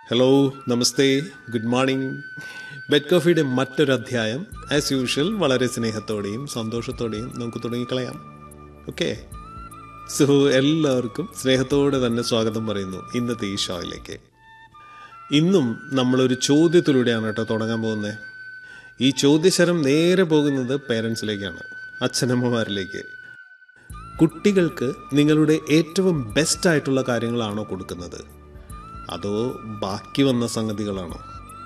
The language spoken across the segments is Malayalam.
Hello namaste good morning bed കോഫിയുടെ മറ്റൊരു അധ്യായം ആസ് യൂഷ്വൽ വളരെ സ്നേഹത്തോടെയും സന്തോഷത്തോടെയും നമുക്ക് തുടങ്ങിക്കളയാം ഓക്കെ സോ എല്ലാവർക്കും സ്നേഹത്തോടെ തന്നെ സ്വാഗതം പറയുന്നു ഇന്നത്തെ ഈ ഷോയിലേക്ക് ഇന്നും നമ്മളൊരു ചോദ്യത്തിലൂടെയാണ് കേട്ടോ തുടങ്ങാൻ പോകുന്നത് ഈ ചോദ്യശരം നേരെ പോകുന്നത് പേരൻസിലേക്കാണ് അച്ഛനമ്മമാരിലേക്ക് കുട്ടികൾക്ക് നിങ്ങളുടെ ഏറ്റവും ബെസ്റ്റ് ആയിട്ടുള്ള കാര്യങ്ങളാണോ കൊടുക്കുന്നത് അതോ ബാക്കി വന്ന സംഗതികളാണോ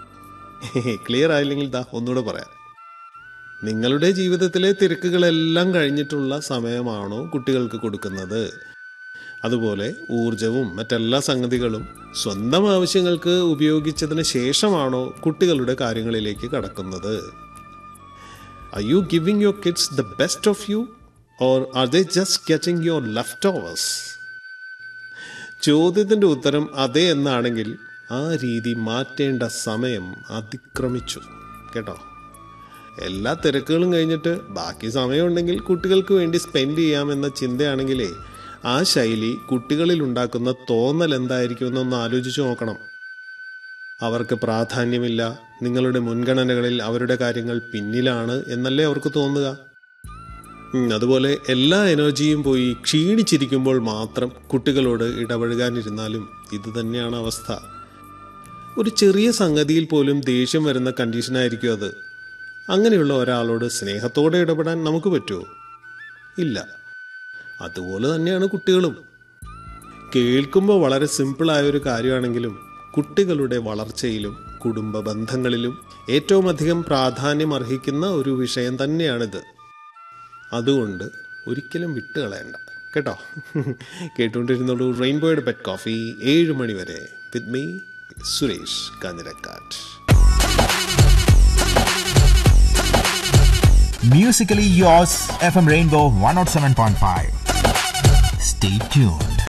ക്ലിയർ ആയില്ലെങ്കിൽ ദാ ഒന്നുകൂടെ പറയാം നിങ്ങളുടെ ജീവിതത്തിലെ തിരക്കുകളെല്ലാം കഴിഞ്ഞിട്ടുള്ള സമയമാണോ കുട്ടികൾക്ക് കൊടുക്കുന്നത് അതുപോലെ ഊർജവും മറ്റെല്ലാ സംഗതികളും സ്വന്തം ആവശ്യങ്ങൾക്ക് ഉപയോഗിച്ചതിന് ശേഷമാണോ കുട്ടികളുടെ കാര്യങ്ങളിലേക്ക് കടക്കുന്നത് Are you giving your kids the best of you or are they just getting your leftovers? ചോദ്യത്തിന്റെ ഉത്തരം അതെ എന്നാണെങ്കിൽ ആ രീതി മാറ്റേണ്ട സമയം അതിക്രമിച്ചു കേട്ടോ എല്ലാ തിരക്കുകളും കഴിഞ്ഞിട്ട് ബാക്കി സമയമുണ്ടെങ്കിൽ കുട്ടികൾക്ക് വേണ്ടി സ്പെൻഡ് ചെയ്യാമെന്ന ചിന്തയാണെങ്കിലേ ആ ശൈലി കുട്ടികളിൽ ഉണ്ടാക്കുന്ന തോന്നൽ എന്തായിരിക്കുമെന്നൊന്ന് ആലോചിച്ചു നോക്കണം അവർക്ക് പ്രാധാന്യമില്ല നിങ്ങളുടെ മുൻഗണനകളിൽ അവരുടെ കാര്യങ്ങൾ പിന്നിലാണ് എന്നല്ലേ അവർക്ക് തോന്നുക ഉം, അതുപോലെ എല്ലാ എനർജിയും പോയി ക്ഷീണിച്ചിരിക്കുമ്പോൾ മാത്രം കുട്ടികളോട് ഇടപഴകാനിരുന്നാലും ഇത് തന്നെയാണ് അവസ്ഥ ഒരു ചെറിയ സംഗതിയിൽ പോലും ദേഷ്യം വരുന്ന കണ്ടീഷനായിരിക്കും അത് അങ്ങനെയുള്ള ഒരാളോട് സ്നേഹത്തോടെ ഇടപെടാൻ നമുക്ക് പറ്റുമോ ഇല്ല അതുപോലെ തന്നെയാണ് കുട്ടികളും കേൾക്കുമ്പോൾ വളരെ സിമ്പിളായ ഒരു കാര്യമാണെങ്കിലും കുട്ടികളുടെ വളർച്ചയിലും കുടുംബ ബന്ധങ്ങളിലും ഏറ്റവും അധികം പ്രാധാന്യം അർഹിക്കുന്ന ഒരു വിഷയം തന്നെയാണിത് അതുകൊണ്ട് ഒരിക്കലും വിട്ടുകളയണ്ട കേട്ടോ കേട്ടുകൊണ്ടിരുന്നോളൂ റെയിൻബോയുടെ പെറ്റ് കോഫി ഏഴ് മണി വരെ with me Suresh Kanjirakkat Musically yours, FM Rainbow 107.5. Stay tuned.